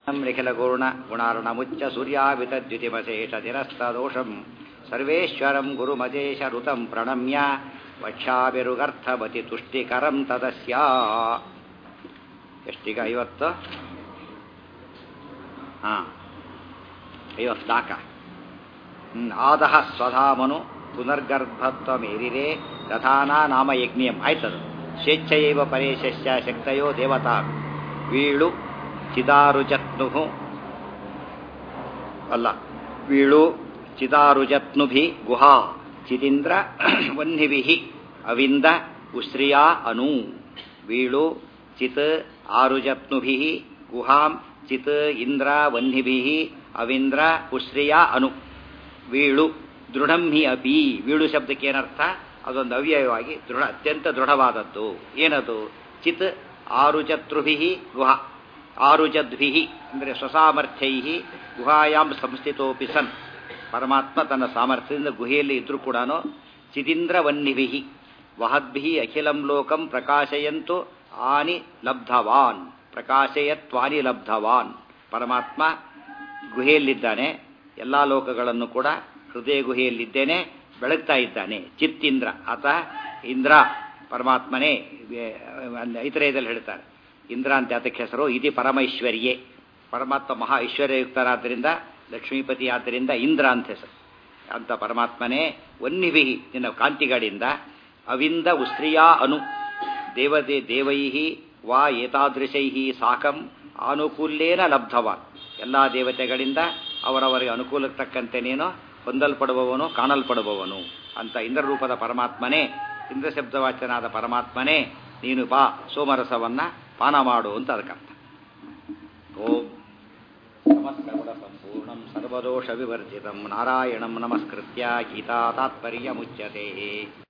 ನಿಖಿಲಗೂರ್ಣ ಗುಣಾರ್ಣಮುಚ್ಚ ಸೂರ್ಯಾವಿತದ್ಯುತಿಮಶೇಷತಿರಸ್ತದೋಷಂ ಸರ್ವೇಶ್ವರಂ ಗುರುಮಜೇಶ ಋತಂ ಪ್ರಣಮ್ಯ ವಕ್ಷಾಭಿರುಗರ್ಥವತಿ ತುಷ್ಟಿಕರಂ ತದಸ್ಯ ಎಷ್ಟೀಗ ಐವತ್ತು ಹಾಂ ಐವತ್ತು ನಾಲ್ಕ ಆದಹ ಸ್ವಧಾಮನು ಪುನರ್ಗರ್ಭತ್ವಮೇರಿರೆ ರಥಾನಾ ನಾಮ ಯಜ್ಞಿಯಂ ಆಯ್ತದು ಸ್ವೇಚ್ಛಯೈವ ಪರೇಶಸ್ಯ ಶಕ್ತಯೋ ದೇವತಾ ವೀಳು ಚಿದಾರುಜತ್ನು ಅಲ್ಲ ವೀಳು ಚಿದಾರುಜತ್ನುಭಿ ಗುಹಾ ಚಿದಿಂದ್ರ ವನ್ನಿಭಿ ಅವಿಂದ ಉಶ್ರಿಯಾ ಅನು ವೀಳು ಚಿತ್ ಆರುಜತ್ನುಭಿ ಗುಹಾಂ ಚಿತ್ ಇಂದ್ರ ವನ್ನಿಭಿ ಅವಿಂದ್ರ ಉಶ್ರಿಯಾ ಅನು ವೀಳು ದೃಢಂ ಹಿ ಅಪಿ ವೀಳು ಶಬ್ದಕ್ಕೆ ಏನರ್ಥ ಅದೊಂದು ಅವ್ಯಯವಾಗಿ ದೃಢ ಅತ್ಯಂತ ದೃಢವಾದದ್ದು ಏನದು ಚಿತ್ ಆರುಜತೃಭಿ ಗುಹಾ ಆರುಜದ್ಭಿ ಅಂದರೆ ಸ್ವಸಾಮರ್ಥ್ಯೈ ಗುಹಾಯಾಮ್ ಸಂಸ್ಥಿತೋಪಿ ಸನ್ ಪರಮಾತ್ಮ ತನ್ನ ಸಾಮರ್ಥ್ಯದಿಂದ ಗುಹೆಯಲ್ಲಿ ಇದ್ರೂ ಕೂಡ ಚಿದಿಂದ್ರ ವನ್ನಿಭಿ ವಹದ್ಭಿ ಅಖಿಲಂ ಲೋಕಂ ಪ್ರಕಾಶಯಂತು ಆನಿ ಲಬ್ಧವಾನ್ ಪ್ರಕಾಶಯತ್ವಾನಿ ಲಬ್ಧವಾನ್ ಪರಮಾತ್ಮ ಗುಹೆಯಲ್ಲಿದ್ದಾನೆ ಎಲ್ಲ ಲೋಕಗಳನ್ನು ಕೂಡ ಹೃದಯ ಗುಹೆಯಲ್ಲಿದ್ದೇನೆ ಬೆಳಗ್ತಾ ಇದ್ದಾನೆ ಚಿತ್ತಿಂದ್ರ ಆತ ಇಂದ್ರ ಪರಮಾತ್ಮನೇ ಐತರೇಯದಲ್ಲಿ ಹೇಳ್ತಾರೆ ಇಂದ್ರ ಅಂತ ಅದಕ್ಕೆ ಹೆಸರು ಇತಿ ಪರಮೈಶ್ವರ್ಯೇ ಪರಮಾತ್ಮ ಮಹಾ ಐಶ್ವರ್ಯಯುಕ್ತರಾದ್ದರಿಂದ ಲಕ್ಷ್ಮೀಪತಿ ಆದ್ದರಿಂದ ಇಂದ್ರ ಅಂತ ಹೆಸರು ಅಂತ ಪರಮಾತ್ಮನೇ ವನ್ನಿಭಿ ನಿನ್ನ ಕಾಂತಿಗಳಿಂದ ಅವಿಂದ ಉಸ್ತ್ರಿಯಾ ಅನು ದೇವದೇ ದೇವೈ ವಾ ಏತಾದೃಶೈ ಸಾಕಂ ಆನುಕೂಲ್ಯೇನ ಲಬ್ಧವಾನ್ ಎಲ್ಲ ದೇವತೆಗಳಿಂದ ಅವರವರಿಗೆ ಅನುಕೂಲಕ್ಕೆ ತಕ್ಕಂತೆ ನೀನು ಹೊಂದಲ್ಪಡುವವನು ಕಾಣಲ್ಪಡುವವನು ಅಂತ ಇಂದ್ರರೂಪದ ಪರಮಾತ್ಮನೇ ಇಂದ್ರ ಶಬ್ದವಾಚನಾದ ಪರಮಾತ್ಮನೇ ನೀನು ಬಾ ಸೋಮರಸವನ್ನ ಪಾನ ಮಾಡು ಅಂತ ಅದಕ್ಕರ್ಥ ಓಂ ನಮಸ್ಕಾರ ಸಂಪೂರ್ಣಂ ಸರ್ವದೋಷ ವಿವರ್ಜಿತಂ ನಾರಾಯಣಂ ನಮಸ್ಕೃತ್ಯ ಗೀತಾ ತಾತ್ಪರ್ಯ ಮುಚ್ಯತೆ